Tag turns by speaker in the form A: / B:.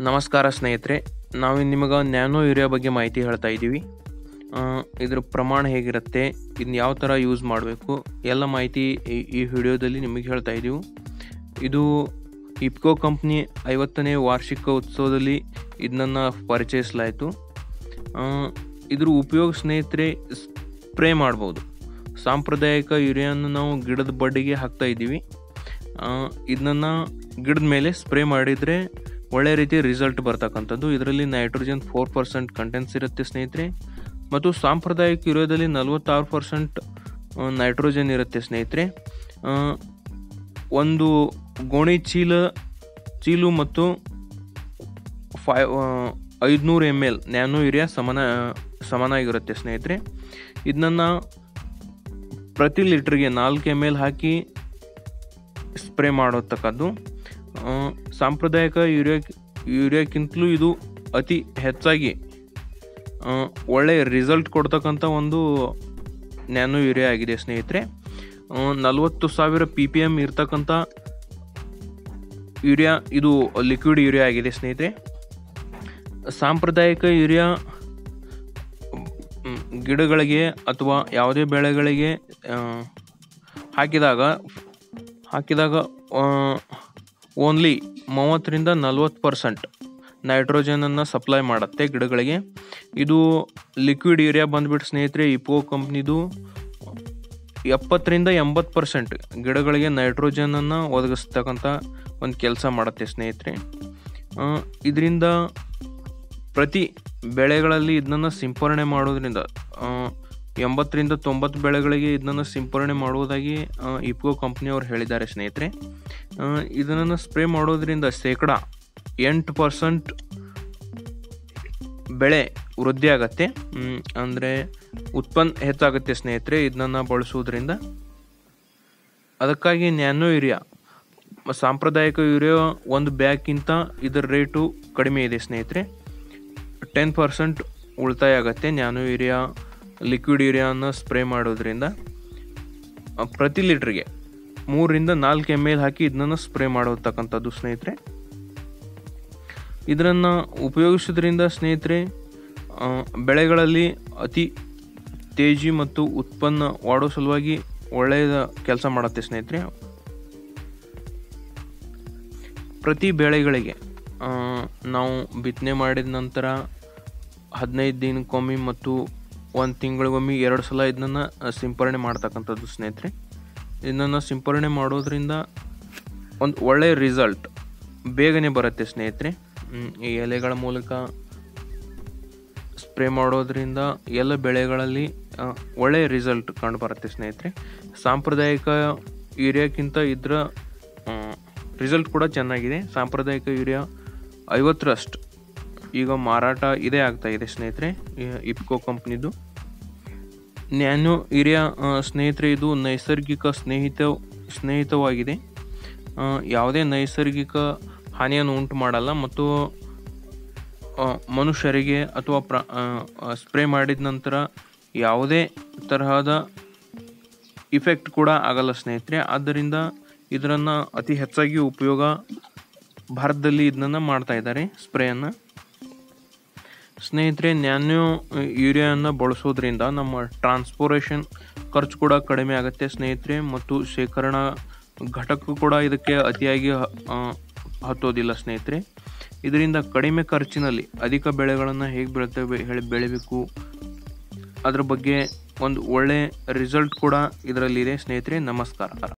A: ನಮಸ್ಕಾರ ಸ್ನೇಹಿತರೆ ನಾವು ನಿಮಗೆ ನ್ಯಾನೋ ಯೂರಿಯಾ ಬಗ್ಗೆ ಮಾಹಿತಿ ಹೇಳ್ತಾ ಇದ್ದೀವಿ ಆ, ಇದ್ರ ಪ್ರಮಾಣ ಹೇಗಿರುತ್ತೆ ಇದನ್ನ ಯಾವ ಥರ ಯೂಸ್ ಮಾಡಬೇಕು ಎಲ್ಲ ಮಾಹಿತಿ ಈ ಈ ವಿಡಿಯೋದಲ್ಲಿ ನಿಮಗೆ ಹೇಳ್ತಾ ಇದ್ದೀವಿ ಇದು ಇಪ್ಕೋ ಕಂಪ್ನಿ ಐವತ್ತನೇ ವಾರ್ಷಿಕ ಉತ್ಸವದಲ್ಲಿ ಇದನ್ನು ಪರಿಚಯಿಸಲಾಯಿತು ಆ, ಇದ್ರ ಉಪಯೋಗ ಸ್ನೇಹಿತರೆ ಸ್ಪ್ರೇ ಮಾಡ್ಬೋದು ಸಾಂಪ್ರದಾಯಿಕ ಯೂರಿಯಾನ ನಾವು ಗಿಡದ ಬಡ್ಡಿಗೆ ಹಾಕ್ತಾ ಇದ್ದೀವಿ ಇದನ್ನ ಗಿಡದ ಮೇಲೆ ಸ್ಪ್ರೇ ಮಾಡಿದರೆ ಒಳ್ಳೆ ರೀತಿ ರಿಸಲ್ಟ್ ಬರ್ತಕ್ಕಂಥದ್ದು ಇದರಲ್ಲಿ ನೈಟ್ರೋಜನ್ ಫೋರ್ ಪರ್ಸೆಂಟ್ ಕಂಟೆನ್ಸ್ ಇರುತ್ತೆ ಸ್ನೇಹಿತರೆ ಮತ್ತು ಸಾಂಪ್ರದಾಯಿಕ ಯೂರಿಯಾದಲ್ಲಿ ನಲವತ್ತಾರು ಪರ್ಸೆಂಟ್ ನೈಟ್ರೋಜನ್ ಇರುತ್ತೆ ಸ್ನೇಹಿತರೆ ಆ, ಒಂದು ಗೋಣಿ ಚೀಲ ಚೀಲು ಮತ್ತು ಫೈ ಐದುನೂರು ಎಮ್ ಎಲ್ ನ್ಯಾನೋ ಯೂರಿಯಾ ಸಮಾನ ಸಮನಾಗಿರುತ್ತೆ ಸ್ನೇಹಿತರೆ ಇದನ್ನ ಪ್ರತಿ ಲೀಟ್ರಿಗೆ ನಾಲ್ಕು ಎಮ್ ಎಲ್ ಹಾಕಿ ಸ್ಪ್ರೇ ಮಾಡತಕ್ಕದ್ದು ಆ, ಸಾಂಪ್ರದಾಯಿಕ ಯೂರಿಯಾ ಯೂರಿಯಾಕ್ಕಿಂತಲೂ ಇದು ಅತಿ ಹೆಚ್ಚಾಗಿ ಆ, ಒಳ್ಳೆಯ ರಿಸಲ್ಟ್ ಕೊಡ್ತಕ್ಕಂಥ ಒಂದು ನ್ಯಾನೋ ಯೂರಿಯಾ ಆಗಿದೆ ಸ್ನೇಹಿತರೆ ನಲವತ್ತು ಸಾವಿರ ಪಿ ಪಿ ಎಮ್ ಇರ್ತಕ್ಕಂಥ ಯೂರಿಯಾ ಇದು ಲಿಕ್ವಿಡ್ ಯೂರಿಯಾ ಆಗಿದೆ ಸ್ನೇಹಿತರೆ ಸಾಂಪ್ರದಾಯಿಕ ಯೂರಿಯಾ ಮ್, ಗಿಡಗಳಿಗೆ ಅಥವಾ ಯಾವುದೇ ಬೆಳೆಗಳಿಗೆ ಆ, ಹಾಕಿದಾಗ ಹಾಕಿದಾಗ ಓನ್ಲಿ ಮೂವತ್ತರಿಂದ ನಲ್ವತ್ತು ಪರ್ಸೆಂಟ್ ನೈಟ್ರೋಜನನ್ನು ಸಪ್ಲೈ ಮಾಡುತ್ತೆ ಗಿಡಗಳಿಗೆ ಇದು ಲಿಕ್ವಿಡ್ ಯೂರಿಯಾ ಬಂದ್ಬಿಟ್ಟು ಸ್ನೇಹಿತರೆ ಇಪೋ ಕಂಪ್ನಿದು ಎಪ್ಪತ್ತರಿಂದ ಎಂಬತ್ತು ಪರ್ಸೆಂಟ್ ಗಿಡಗಳಿಗೆ ನೈಟ್ರೋಜನನ್ನು ಒದಗಿಸ್ತಕ್ಕಂಥ ಒಂದು ಕೆಲಸ ಮಾಡುತ್ತೆ ಸ್ನೇಹಿತರೆ ಇದರಿಂದ ಪ್ರತಿ ಬೆಳೆಗಳಲ್ಲಿ ಇದನ್ನು ಸಿಂಪರಣೆ ಮಾಡೋದ್ರಿಂದ ಆ, ಎಂಬತ್ತರಿಂದ ತೊಂಬತ್ತು ಬೆಳೆಗಳಿಗೆ ಇದನ್ನು ಸಿಂಪರಣೆ ಮಾಡುವುದಾಗಿ ಆ, ಇಪ್ಕೋ ಕಂಪ್ನಿಯವರು ಹೇಳಿದ್ದಾರೆ ಸ್ನೇಹಿತರೆ ಆ, ಇದನ್ನು ಸ್ಪ್ರೇ ಮಾಡೋದ್ರಿಂದ ಶೇಕಡ ಎಂಟು ಪರ್ಸೆಂಟ್ ಬೆಳೆ ವೃದ್ಧಿ ಆಗತ್ತೆ ಮ್, ಅಂದರೆ ಉತ್ಪನ್ನ ಹೆಚ್ಚಾಗುತ್ತೆ ಸ್ನೇಹಿತರೆ ಇದನ್ನ ಬಳಸುವುದರಿಂದ ಅದಕ್ಕಾಗಿ ನ್ಯಾನೋ ಯೂರಿಯಾ ಮ- ಸಾಂಪ್ರದಾಯಿಕ ಯೂರಿಯಾ ಒಂದು ಬ್ಯಾಗ್ಗಿಂತ ಇದರ ರೇಟು ಕಡಿಮೆ ಇದೆ ಸ್ನೇಹಿತರೆ ಟೆನ್ ಪರ್ಸೆಂಟ್ ಉಳಿತಾಯ ಆಗುತ್ತೆ ನ್ಯಾನೋ ಯೂರಿಯಾ ಲಿಕ್ವಿಡ್ ಯೂರಿಯಾನ ಸ್ಪ್ರೇ ಮಾಡೋದ್ರಿಂದ ಆ, ಪ್ರತಿ ಲೀಟ್ರಿಗೆ ಮೂರರಿಂದ ನಾಲ್ಕು ಎಮ್ ಎಲ್ ಹಾಕಿ ಇದನ್ನ ಸ್ಪ್ರೇ ಮಾಡತಕ್ಕಂಥದ್ದು ಸ್ನೇಹಿತರೆ ಇದನ್ನು ಉಪಯೋಗಿಸೋದ್ರಿಂದ ಸ್ನೇಹಿತರೆ ಆ, ಬೆಳೆಗಳಲ್ಲಿ ಅತಿ ತೇಜಿ ಮತ್ತು ಉತ್ಪನ್ನ ಮಾಡೋ ಸಲುವಾಗಿ ಒಳ್ಳೆಯದ ಕೆಲಸ ಮಾಡುತ್ತೆ ಸ್ನೇಹಿತರೆ ಪ್ರತಿ ಬೆಳೆಗಳಿಗೆ ಆ, ನಾವು ಬಿತ್ತನೆ ಮಾಡಿದ ನಂತರ ಹದಿನೈದು ದಿನಕ್ಕೊಮ್ಮೆ ಮತ್ತು ಒಂದು ತಿಂಗಳಿಗೊಮ್ಮೆ ಎರಡು ಸಲ ಇದನ್ನ ಸಿಂಪರಣೆ ಮಾಡ್ತಕ್ಕಂಥದ್ದು ಸ್ನೇಹಿತರೆ ಇದನ್ನು ಸಿಂಪರಣೆ ಮಾಡೋದ್ರಿಂದ ಒಂದು ಒಳ್ಳೆಯ ರಿಸಲ್ಟ್ ಬೇಗನೆ ಬರುತ್ತೆ ಸ್ನೇಹಿತರೆ ಹ್ಮ್, ಈ ಎಲೆಗಳ ಮೂಲಕ ಸ್ಪ್ರೇ ಮಾಡೋದ್ರಿಂದ ಎಲ್ಲ ಬೆಳೆಗಳಲ್ಲಿ ಆ, ಒಳ್ಳೆಯ ರಿಸಲ್ಟ್ ಕಂಡು ಬರುತ್ತೆ ಸ್ನೇಹಿತರೆ ಸಾಂಪ್ರದಾಯಿಕ ಯೂರಿಯಾಕ್ಕಿಂತ ಇದರ ರಿಸಲ್ಟ್ ಕೂಡ ಚೆನ್ನಾಗಿದೆ ಸಾಂಪ್ರದಾಯಿಕ ಯೂರಿಯಾ ಐವತ್ತರಷ್ಟು ಈಗ ಮಾರಾಟ ಇದೇ ಆಗ್ತಾ ಇದೆ ಸ್ನೇಹಿತರೆ ಈ- ಇಪ್ಕೋ ಕಂಪ್ನಿದು ನ್ಯಾನೋ ಯೂರಿಯಾ ಆ, ಸ್ನೇಹಿತರೆ ಇದು ನೈಸರ್ಗಿಕ ಸ್ನೇಹಿತ ಸ್ನೇಹಿತವಾಗಿದೆ ಆ, ಯಾವುದೇ ನೈಸರ್ಗಿಕ ಹಾನಿಯನ್ನು ಉಂಟು ಮಾಡಲ್ಲ ಮತ್ತು ಆ, ಮನುಷ್ಯರಿಗೆ ಅಥವಾ ಪ್ರ ಸ್ಪ್ರೇ ಮಾಡಿದ ನಂತರ ಯಾವುದೇ ತರಹದ ಇಫೆಕ್ಟ್ ಕೂಡ ಆಗಲ್ಲ ಸ್ನೇಹಿತರೆ ಆದ್ದರಿಂದ ಇದರನ್ನು ಅತಿ ಹೆಚ್ಚಾಗಿ ಉಪಯೋಗ ಭಾರತದಲ್ಲಿ ಇದನ್ನ ಮಾಡ್ತಾ ಇದ್ದಾರೆ ಸ್ಪ್ರೇಯನ್ನು ಸ್ನೇಹಿತರೆ ನ್ಯಾನೋ ಯೂರಿಯಾನ ಬಳಸೋದ್ರಿಂದ ನಮ್ಮ ಟ್ರಾನ್ಸ್ಪೋರೇಷನ್ ಖರ್ಚು ಕೂಡ ಕಡಿಮೆ ಆಗುತ್ತೆ ಸ್ನೇಹಿತರೆ ಮತ್ತು ಶೇಖರಣಾ ಘಟಕ ಕೂಡ ಇದಕ್ಕೆ ಅತಿಯಾಗಿ ಹ- ಆ, ಹತ್ತೋದಿಲ್ಲ ಸ್ನೇಹಿತರೆ ಇದರಿಂದ ಕಡಿಮೆ ಖರ್ಚಿನಲ್ಲಿ ಅಧಿಕ ಬೆಳೆಗಳನ್ನು ಹೇಗೆ ಬೆಳಿತೇವೆ ಹೇಳಿ ಬೆಳಿಬೇಕು ಅದ್ರ ಬಗ್ಗೆ ಒಂದು ಒಳ್ಳೆ ರಿಸಲ್ಟ್ ಕೂಡ ಇದರಲ್ಲಿದೆ ಸ್ನೇಹಿತರೆ ನಮಸ್ಕಾರ